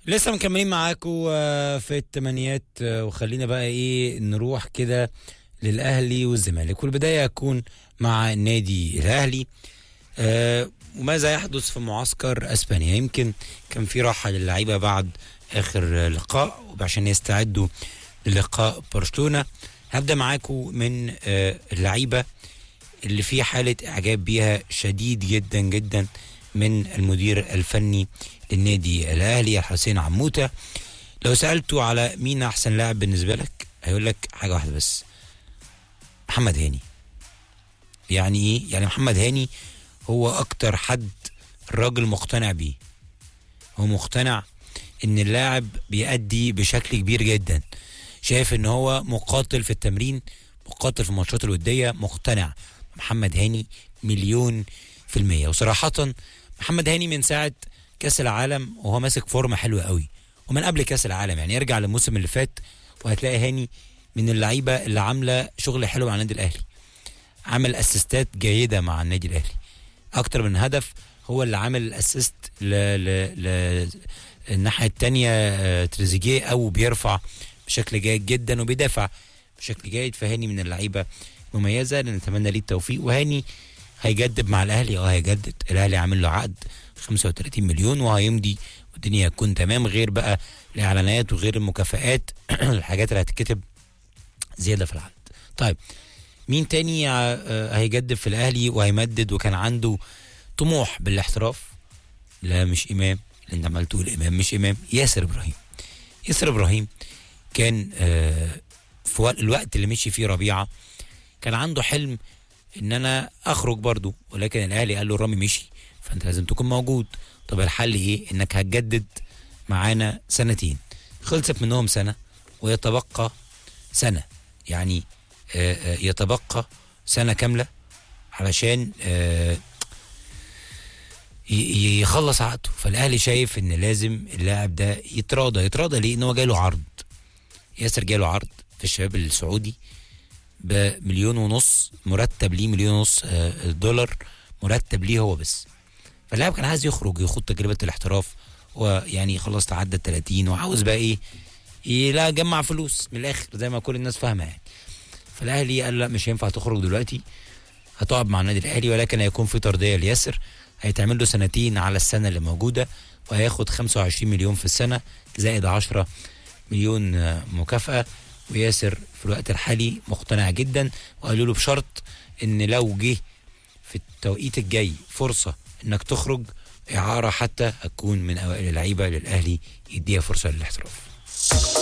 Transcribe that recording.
لسه مكملين معاكم آه، في التمانيات آه، وخلينا بقى ايه نروح كده للاهلي والزمالك والبدايه هتكون مع النادي الاهلي آه، وماذا يحدث في معسكر اسبانيا يمكن كان في راحه للعيبه بعد اخر آه، لقاء عشان يستعدوا للقاء برشلونه هبدا معاكم من آه، اللعيبه اللي في حاله اعجاب بيها شديد جدا جدا من المدير الفني للنادي الاهلي حسين عموته لو سالته على مين احسن لاعب بالنسبه لك هيقول لك حاجه واحده بس محمد هاني يعني ايه يعني محمد هاني هو اكتر حد الراجل مقتنع بيه هو مقتنع ان اللاعب بيأدي بشكل كبير جدا شايف ان هو مقاتل في التمرين مقاتل في الماتشات الوديه مقتنع محمد هاني مليون في المية وصراحة محمد هاني من ساعة كأس العالم وهو ماسك فورمة حلوة قوي ومن قبل كأس العالم يعني ارجع للموسم اللي فات وهتلاقي هاني من اللعيبة اللي عاملة شغل حلو مع النادي الأهلي عامل اسيستات جيدة مع النادي الأهلي أكتر من هدف هو اللي عامل الاسيست ل... ل... ل... الناحية التانية آه، تريزيجيه أو بيرفع بشكل جيد جدا وبيدافع بشكل جيد فهاني من اللعيبة مميزة نتمنى ليه التوفيق وهاني هيجدد مع الاهلي اه هيجدد الاهلي عامل له عقد 35 مليون وهيمضي والدنيا هتكون تمام غير بقى الاعلانات وغير المكافآت الحاجات اللي هتتكتب زياده في العقد طيب مين تاني ع- آه، هيجدد في الاهلي وهيمدد وكان عنده طموح بالاحتراف لا مش امام اللي انت عمال تقول امام مش امام ياسر ابراهيم ياسر ابراهيم كان آه، في وق- الوقت اللي مشي فيه ربيعه كان عنده حلم ان انا اخرج برضو ولكن الاهلي قال له رامي مشي فانت لازم تكون موجود طب الحل ايه انك هتجدد معانا سنتين خلصت منهم سنه ويتبقى سنه يعني آه، آه، يتبقى سنه كامله علشان آه، ي- ي- يخلص عقده فالاهلي شايف ان لازم اللاعب ده يتراضى يتراضى ليه ان هو جاله عرض ياسر جاله عرض في الشباب السعودي بمليون ونص مرتب ليه مليون ونص آه، دولار مرتب ليه هو بس فاللاعب كان عايز يخرج يخوض تجربه الاحتراف ويعني خلاص تعدى ال 30 وعاوز بقى ايه ي- لا جمع فلوس من الاخر زي ما كل الناس فاهمه يعني فالاهلي قال لا مش هينفع تخرج دلوقتي هتقعد مع النادي الاهلي ولكن هيكون في ترضيه لياسر هيتعمل له سنتين على السنه اللي موجوده وهياخد 25 مليون في السنه زائد 10 مليون آه، مكافاه وياسر في الوقت الحالي مقتنع جدا وقالوا له بشرط ان لو جه في التوقيت الجاي فرصه انك تخرج اعاره حتى هتكون من اوائل اللعيبه للاهلي يديها فرصه للاحتراف